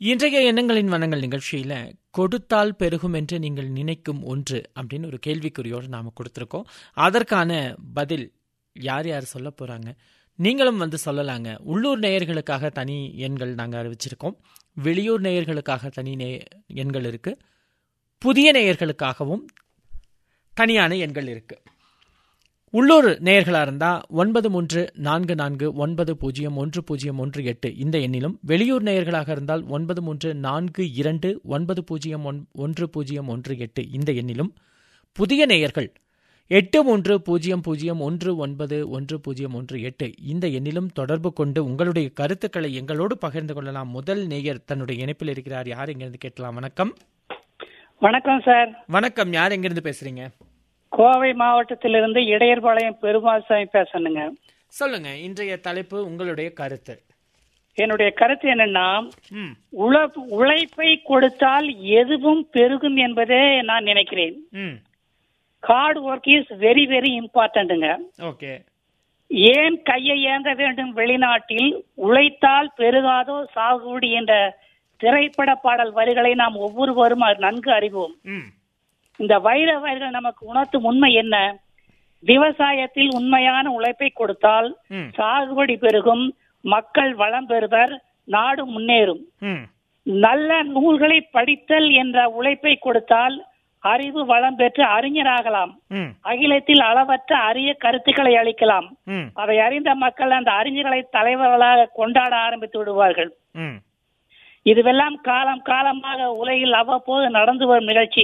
இன்றைய எண்ணங்களின் வனங்கள் நிகழ்ச்சியில கொடுத்தால் பெருகும் என்று நீங்கள் நினைக்கும் ஒன்று அப்படின்னு ஒரு கேள்விக்குறியோடு நாம கொடுத்துருக்கோம் அதற்கான பதில் யார் யார் சொல்ல போறாங்க நீங்களும் வந்து சொல்லலாங்க உள்ளூர் நேயர்களுக்காக தனி எண்கள் நாங்கள் அறிவிச்சிருக்கோம் வெளியூர் நேயர்களுக்காக தனி நே எண்கள் இருக்கு புதிய நேயர்களுக்காகவும் தனியான எண்கள் இருக்கு உள்ளூர் நேயர்களா இருந்தா ஒன்பது மூன்று நான்கு நான்கு ஒன்பது பூஜ்ஜியம் ஒன்று பூஜ்ஜியம் ஒன்று எட்டு இந்த எண்ணிலும் வெளியூர் நேயர்களாக இருந்தால் ஒன்பது மூன்று நான்கு இரண்டு ஒன்பது பூஜ்ஜியம் ஒன் ஒன்று பூஜ்ஜியம் ஒன்று எட்டு இந்த எண்ணிலும் புதிய நேயர்கள் எட்டு மூன்று பூஜ்ஜியம் பூஜ்ஜியம் ஒன்று ஒன்பது ஒன்று பூஜ்ஜியம் ஒன்று எட்டு இந்த எண்ணிலும் தொடர்பு கொண்டு உங்களுடைய கருத்துக்களை எங்களோடு பகிர்ந்து கொள்ளலாம் முதல் நேயர் தன்னுடைய இணைப்பில் இருக்கிறார் யார் எங்கிருந்து கேட்கலாம் வணக்கம் வணக்கம் சார் வணக்கம் யார் எங்கிருந்து பேசுறீங்க கோவை மாவட்டத்திலிருந்து இடையர்பாளையம் பெருமாசாமி பேசணுங்க சொல்லுங்க இன்றைய தலைப்பு உங்களுடைய கருத்து என்னுடைய கருத்து என்னன்னா ம் உழ உழைப்பை கொடுத்தால் எதுவும் பெருகும் என்பதே நான் நினைக்கிறேன் ம் hard work is very very இம்பார்ட்டன்ட்டுங்க ஓகே ஏன் கையை ஏந்த வேண்டும் வெளிநாட்டில் உழைத்தால் பெருகாதோ சாகுபடி என்ற திரைப்பட பாடல் வரிகளை நாம் ஒவ்வொருவரும் அது நன்கு அறிவோம் ம் இந்த வைர வரிகள் நமக்கு உணர்த்தும் உண்மை என்ன விவசாயத்தில் உண்மையான உழைப்பை கொடுத்தால் ம் சாகுபடி பெருகும் மக்கள் வளம் பெறுவர் நாடு முன்னேறும் ம் நல்ல நூல்களை படித்தல் என்ற உழைப்பை கொடுத்தால் அறிவு வளம் பெற்று அறிஞராகலாம் ம் அகிலத்தில் அளவற்ற அரிய கருத்துக்களை அளிக்கலாம் ம் அதை அறிந்த மக்கள் அந்த அறிஞர்களை தலைவர்களாக கொண்டாட ஆரம்பித்து விடுவார்கள் ம் இதுவெல்லாம் காலம் காலமாக உலகில் அவ்வப்போது நடந்து வரும் நிகழ்ச்சி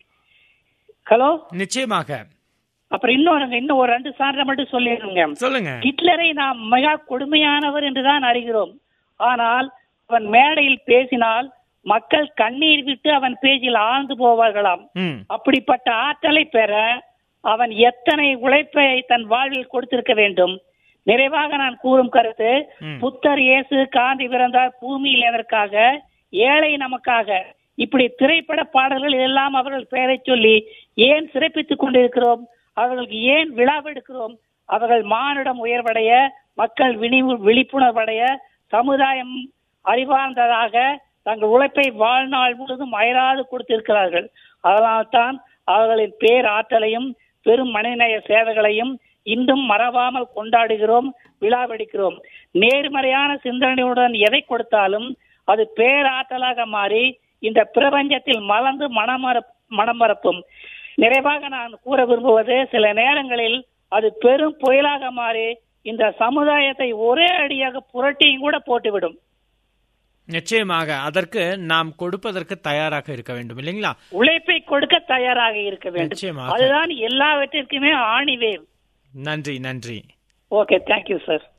ஹலோ நிச்சயமாக அப்புறம் இன்னொரு இன்னும் ஒரு ரெண்டு சான்றை மட்டும் சொல்லிடுங்க சொல்லுங்க ஹிட்லரை நாம் மிக கொடுமையானவர் என்றுதான் அறிகிறோம் ஆனால் அவன் மேடையில் பேசினால் மக்கள் கண்ணீர் விட்டு அவன் பேச்சில் ஆழ்ந்து போவார்களாம் ம் அப்படிப்பட்ட ஆற்றலை பெற அவன் எத்தனை உழைப்பை தன் வாழ்வில் கொடுத்திருக்க வேண்டும் நிறைவாக நான் கூறும் கருத்து ம். புத்தர் இயேசு காந்தி பிறந்தார் பூமியில் எதற்காக ஏழை நமக்காக இப்படி திரைப்பட பாடல்கள் எல்லாம் அவர்கள் பெயரை சொல்லி ஏன் சிறப்பித்துக் கொண்டிருக்கிறோம் அவர்களுக்கு ஏன் விழாவெடுக்கிறோம் அவர்கள் மானிடம் உயர்வடைய மக்கள் விழிவு விழிப்புணர்வடைய சமுதாயம் அறிவார்ந்ததாக தங்கள் உழைப்பை வாழ்நாள் முழுவதும் அயராது கொடுத்திருக்கிறார்கள் அதனால்தான் அவர்களின் பேர் ஆற்றலையும் பெரும் மனிதநேய சேவைகளையும் இன்றும் மறவாமல் கொண்டாடுகிறோம் விழாவெடுக்கிறோம் நேர்மறையான சிந்தனையுடன் எதை கொடுத்தாலும் அது பேராற்றலாக மாறி இந்த பிரபஞ்சத்தில் மலர்ந்து மனமர மனமரப்பும் நிறைவாக நான் கூற விரும்புவது சில நேரங்களில் அது பெரும் புயலாக மாறி இந்த சமுதாயத்தை ஒரே அடியாக புரட்டியும் கூட போட்டுவிடும் நிச்சயமாக அதற்கு நாம் கொடுப்பதற்கு தயாராக இருக்க வேண்டும் இல்லைங்களா உழைப்பை கொடுக்க தயாராக இருக்க வேண்டும் நிச்சயமாக. அதுதான் எல்லாவற்றிற்குமே ஆணிவேர் நன்றி நன்றி ஓகே தேங்க்யூ சார்